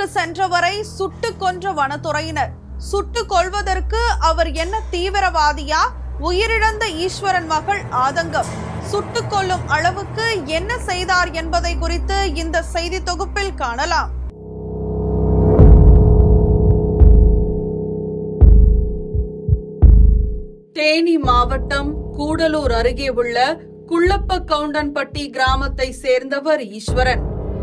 சென்றவரை சுட்டுக் கொன்ற வனத்துறையினர் சுட்டுக் கொள்வதற்கு அவர் என்ன தீவிரவாதியா உயிரிழந்த ஈஸ்வரன் மகள் ஆதங்கம் சுட்டுக் கொல்லும் அளவுக்கு என்ன செய்தார் என்பதை குறித்து இந்த செய்தி தொகுப்பில் காணலாம் தேனி மாவட்டம் கூடலூர் அருகே உள்ள குள்ளப்ப கவுண்டன்பட்டி கிராமத்தை சேர்ந்தவர் ஈஸ்வரன்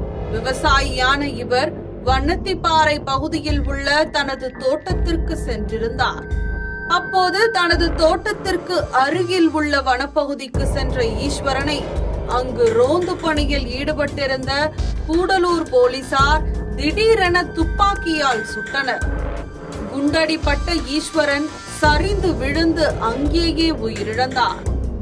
விவசாயியான இவர் வண்ணத்திப்பாறை பகுதியில் உள்ள தனது தோட்டத்திற்கு சென்றிருந்தார் அப்போது தனது தோட்டத்திற்கு அருகில் உள்ள வனப்பகுதிக்கு சென்ற ஈஸ்வரனை அங்கு ரோந்து பணியில் ஈடுபட்டிருந்த கூடலூர் போலீசார் திடீரென துப்பாக்கியால் சுட்டனர் குண்டடிப்பட்ட ஈஸ்வரன் சரிந்து விழுந்து அங்கேயே உயிரிழந்தார்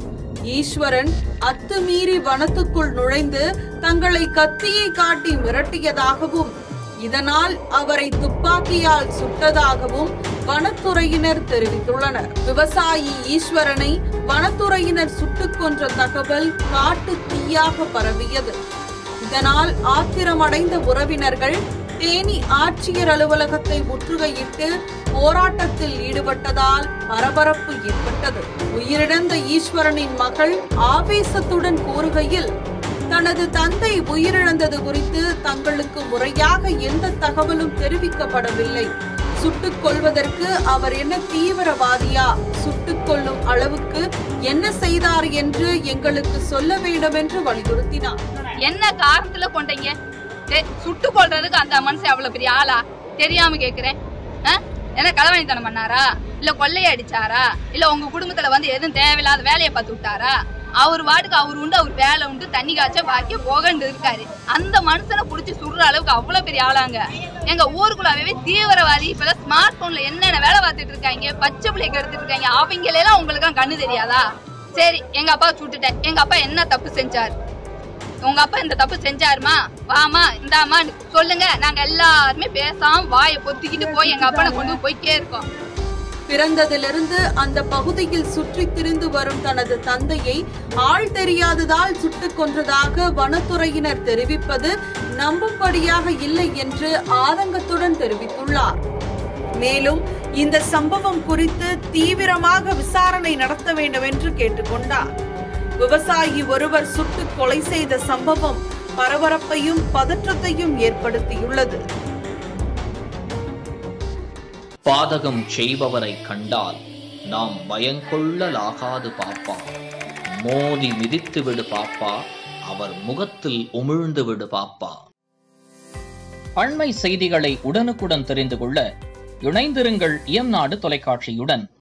ஈஸ்வரன் அத்துமீறி வனத்துக்குள் நுழைந்து தங்களை கத்தியை காட்டி மிரட்டியதாகவும் இதனால் அவரை துப்பாக்கியால் சுட்டதாகவும் வனத்துறையினர் தெரிவித்துள்ளனர் விவசாயி ஈஸ்வரனை வனத்துறையினர் சுட்டுக் கொன்ற தகவல் காட்டு தீயாக பரவியது இதனால் ஆத்திரமடைந்த உறவினர்கள் தேனி ஆட்சியர் அலுவலகத்தை முற்றுகையிட்டு போராட்டத்தில் ஈடுபட்டதால் பரபரப்பு ஏற்பட்டது உயிரிழந்த ஈஸ்வரனின் மகள் ஆவேசத்துடன் கூறுகையில் தனது தந்தை உயிரிழந்தது குறித்து தங்களுக்கு முறையாக எந்த தகவலும் தெரிவிக்கப்படவில்லை சுட்டுக் கொள்வதற்கு அவர் என்ன தீவிரவாதியா சுட்டுக் கொள்ளும் அளவுக்கு என்ன செய்தார் என்று எங்களுக்கு சொல்ல வேண்டும் என்று வலியுறுத்தினார் என்ன காரணத்துல கொண்டீங்க டேய், சுட்டு கொள்றதுக்கு அந்த மனுஷன் அவ்வளவு பெரிய ஆளா தெரியாம கேக்குறேன் ஆ? என்ன களவாணித்தனம் பண்ணாரா இல்ல கொள்ளைய அடிச்சாரா இல்ல உங்க குடும்பத்துல வந்து எதுவும் தேவையில்லாத வேலையை பார்த்து விட்டாரா அவர் வாட்டுக்கு அவர் உண்டு அவர் வேலை உண்டு தண்ணி காய்ச்ச பாக்கி போகண்டு இருக்காரு அந்த மனுஷனை புடிச்சு சுடுற அளவுக்கு அவ்வளவு பெரிய ஆளாங்க எங்க ஊருக்குள்ளாவே தீவிரவாதி இப்பதான் ஸ்மார்ட் போன்ல என்னென்ன வேலை பார்த்துட்டு இருக்காங்க பச்சை பிள்ளைக்கு எடுத்துட்டு இருக்காங்க அவங்களெல்லாம் உங்களுக்கு கண்ணு தெரியாதா சரி எங்க அப்பா சுட்டுட்டேன் எங்க அப்பா என்ன தப்பு செஞ்சாரு உங்க அப்பா இந்த தப்பு செஞ்சாருமா வாமா இந்தாமா சொல்லுங்க நாங்க எல்லாருமே பேசாம வாயை பொத்திக்கிட்டு போய் எங்க அப்பனை கொண்டு போய் போய்க்கே இருக்கோம் பிறந்ததிலிருந்து அந்த பகுதியில் சுற்றித் திரிந்து வரும் தனது தந்தையை ஆள் தெரியாததால் சுட்டுக் கொன்றதாக வனத்துறையினர் தெரிவிப்பது நம்பும்படியாக இல்லை என்று ஆதங்கத்துடன் தெரிவித்துள்ளார் மேலும் இந்த சம்பவம் குறித்து தீவிரமாக விசாரணை நடத்த வேண்டும் என்று கேட்டுக்கொண்டார் விவசாயி ஒருவர் சுட்டுக் கொலை செய்த சம்பவம் பரபரப்பையும் பதற்றத்தையும் ஏற்படுத்தியுள்ளது பாதகம் செய்பவரை கண்டால் நாம் பயங்கொள்ளலாகாது பாப்பா மோதி மிதித்து விடு பாப்பா அவர் முகத்தில் உமிழ்ந்து விடு பாப்பா அண்மை செய்திகளை உடனுக்குடன் தெரிந்து கொள்ள இணைந்திருங்கள் இயம்நாடு தொலைக்காட்சியுடன்